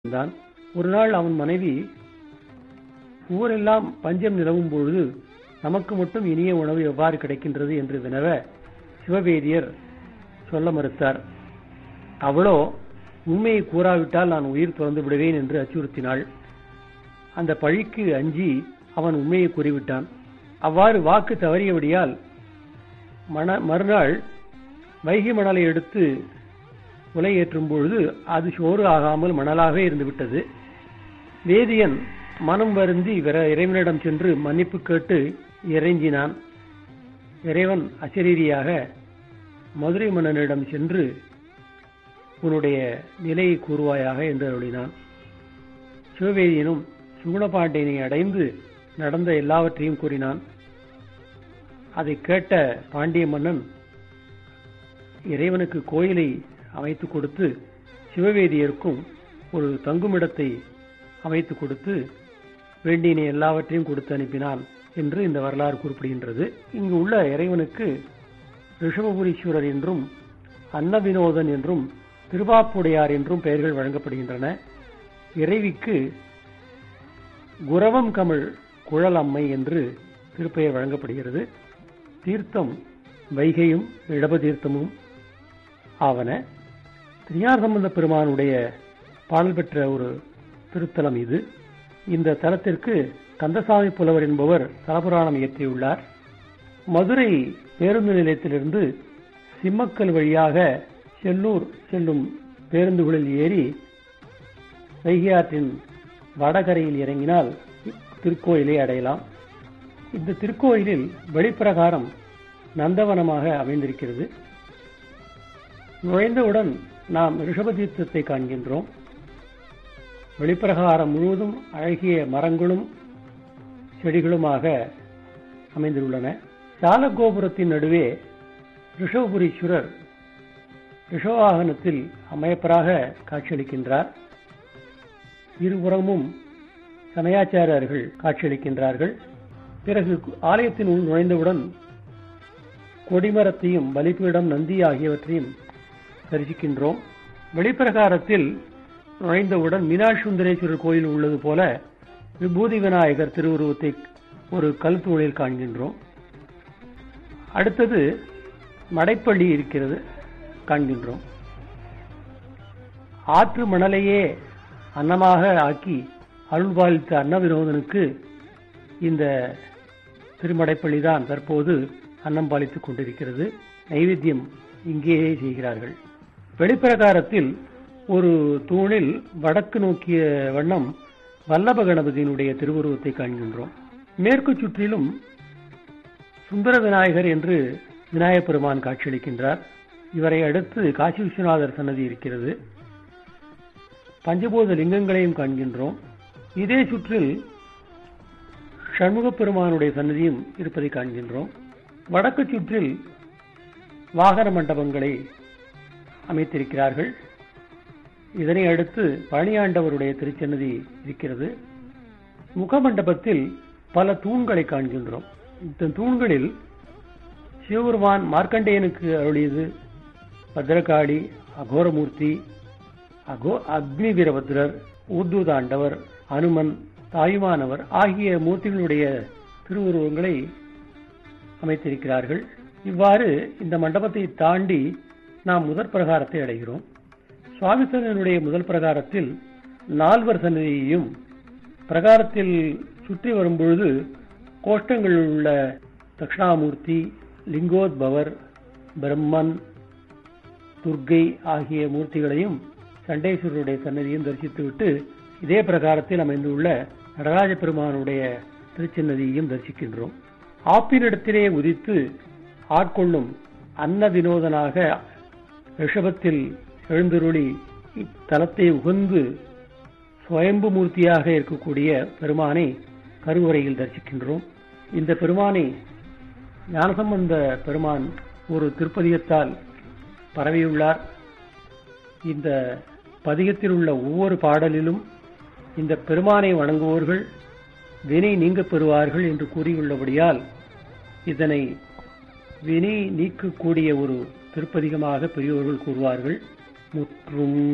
இருந்தான் ஒரு நாள் அவன் மனைவி ஊரெல்லாம் பஞ்சம் நிலவும் பொழுது நமக்கு மட்டும் இனிய உணவு எவ்வாறு கிடைக்கின்றது என்று வினவ சிவவேதியர் சொல்ல மறுத்தார் அவளோ உண்மையை கூறாவிட்டால் நான் உயிர் துறந்து விடுவேன் என்று அச்சுறுத்தினாள் அந்த பழிக்கு அஞ்சி அவன் உண்மையை கூறிவிட்டான் அவ்வாறு வாக்கு தவறியபடியால் மண மறுநாள் வைகை மணலை எடுத்து உலை ஏற்றும் பொழுது அது சோறு ஆகாமல் மணலாகவே இருந்துவிட்டது வேதியன் மனம் வருந்தி விர இறைவனிடம் சென்று மன்னிப்பு கேட்டு இறைஞ்சினான் இறைவன் அசரீரியாக மதுரை மன்னனிடம் சென்று உன்னுடைய நிலையை கூறுவாயாக என்று அருளினான் சிவவேதியனும் சுகுணபாண்டியனை அடைந்து நடந்த எல்லாவற்றையும் கூறினான் அதை கேட்ட பாண்டிய மன்னன் இறைவனுக்கு கோயிலை அமைத்து கொடுத்து சிவவேதியருக்கும் ஒரு தங்குமிடத்தை அமைத்து கொடுத்து வேண்டியனை எல்லாவற்றையும் கொடுத்து அனுப்பினான் என்று இந்த வரலாறு குறிப்பிடுகின்றது இங்கு உள்ள இறைவனுக்கு ரிஷபபுரீஸ்வரர் என்றும் அன்னவினோதன் என்றும் திருவாப்புடையார் என்றும் பெயர்கள் வழங்கப்படுகின்றன இறைவிக்கு குரவம் கமிழ் குழல் அம்மை என்று திருப்பெயர் வழங்கப்படுகிறது தீர்த்தம் வைகையும் இடப தீர்த்தமும் ஆவன திருஞான சம்பந்த பெருமானுடைய பாடல் பெற்ற ஒரு திருத்தலம் இது இந்த தலத்திற்கு கந்தசாமி புலவர் என்பவர் தலபுராணம் இயற்றியுள்ளார் மதுரை பேருந்து நிலையத்திலிருந்து சிம்மக்கல் வழியாக செல்லூர் செல்லும் பேருந்துகளில் ஏறி வைகையாற்றின் வடகரையில் இறங்கினால் திருக்கோயிலை அடையலாம் இந்த திருக்கோயிலில் வெளிப்பிரகாரம் நந்தவனமாக அமைந்திருக்கிறது நுழைந்தவுடன் நாம் ரிஷபதீர்த்தத்தை காண்கின்றோம் வெளிப்பிரகாரம் முழுவதும் அழகிய மரங்களும் செடிகளுமாக அமைந்துள்ளன சாலகோபுரத்தின் நடுவே ரிஷபபுரீஸ்வரர் ரிஷவாகனத்தில் அமையப்பராக காட்சியளிக்கின்றார் இருபுறமும் சமயாச்சாரியர்கள் காட்சியளிக்கின்றார்கள் பிறகு ஆலயத்தின் உள் நுழைந்தவுடன் கொடிமரத்தையும் பலிபீடம் நந்தி ஆகியவற்றையும் தரிசிக்கின்றோம் வெளிப்பிரகாரத்தில் நுழைந்தவுடன் மீனாட்சி சுந்தரேஸ்வரர் கோயில் உள்ளது போல விபூதி விநாயகர் திருவுருவத்தை ஒரு கல் தூணில் காண்கின்றோம் அடுத்தது மடைப்பள்ளி இருக்கிறது காண்கின்றோம் ஆற்று மணலையே அன்னமாக ஆக்கி அருள் பாலித்த அன்ன வினோதனுக்கு இந்த திருமடைப்பள்ளி தான் தற்போது அன்னம் பாலித்துக் கொண்டிருக்கிறது நைவேத்தியம் இங்கேயே செய்கிறார்கள் வெளிப்பிரகாரத்தில் ஒரு தூணில் வடக்கு நோக்கிய வண்ணம் வல்லப கணபதியினுடைய திருவுருவத்தை காண்கின்றோம் மேற்கு சுற்றிலும் சுந்தர விநாயகர் என்று விநாயகப் பெருமான் காட்சியளிக்கின்றார் இவரை அடுத்து காசி விஸ்வநாதர் சன்னதி இருக்கிறது பஞ்சபூத லிங்கங்களையும் காண்கின்றோம் இதே சுற்றில் சண்முக பெருமானுடைய சன்னதியும் இருப்பதை காண்கின்றோம் வடக்கு சுற்றில் வாகன மண்டபங்களை அமைத்திருக்கிறார்கள் இதனை அடுத்து பழனியாண்டவருடைய திருச்சன்னதி இருக்கிறது முகமண்டபத்தில் பல தூண்களை காண்கின்றோம் இந்த தூண்களில் சிவபெருமான் மார்க்கண்டேயனுக்கு அருளியது பத்ரகாளி அகோரமூர்த்தி அகோ அக்னி வீரபத்ரர் ஊர்துதாண்டவர் அனுமன் தாயுமானவர் ஆகிய மூர்த்திகளுடைய திருவுருவங்களை அமைத்திருக்கிறார்கள் இவ்வாறு இந்த மண்டபத்தை தாண்டி நாம் முதற் பிரகாரத்தை அடைகிறோம் சுவாமிசனுடைய முதல் பிரகாரத்தில் நால்வர் சன்னதியையும் பிரகாரத்தில் சுற்றி வரும்பொழுது கோஷ்டங்களில் உள்ள தட்சிணாமூர்த்தி லிங்கோத்பவர் பிரம்மன் துர்கை ஆகிய மூர்த்திகளையும் சண்டேஸ்வரருடைய சன்னதியும் தரிசித்துவிட்டு இதே பிரகாரத்தில் அமைந்துள்ள நடராஜ பெருமானுடைய திருச்சன்னதியையும் தரிசிக்கின்றோம் ஆப்பினிடத்திலே உதித்து ஆட்கொள்ளும் அன்ன வினோதனாக ரிஷபத்தில் எழுந்தருளி இத்தலத்தை உகந்து சுயம்பு மூர்த்தியாக இருக்கக்கூடிய பெருமானை கருவறையில் தரிசிக்கின்றோம் இந்த பெருமானை ஞானசம்பந்த பெருமான் ஒரு திருப்பதிகத்தால் பரவியுள்ளார் இந்த பதிகத்தில் உள்ள ஒவ்வொரு பாடலிலும் இந்த பெருமானை வணங்குவோர்கள் வினை நீங்க பெறுவார்கள் என்று கூறியுள்ளபடியால் இதனை வினை நீக்கக்கூடிய ஒரு திருப்பதிகமாக பெரியோர்கள் கூறுவார்கள் முற்றும்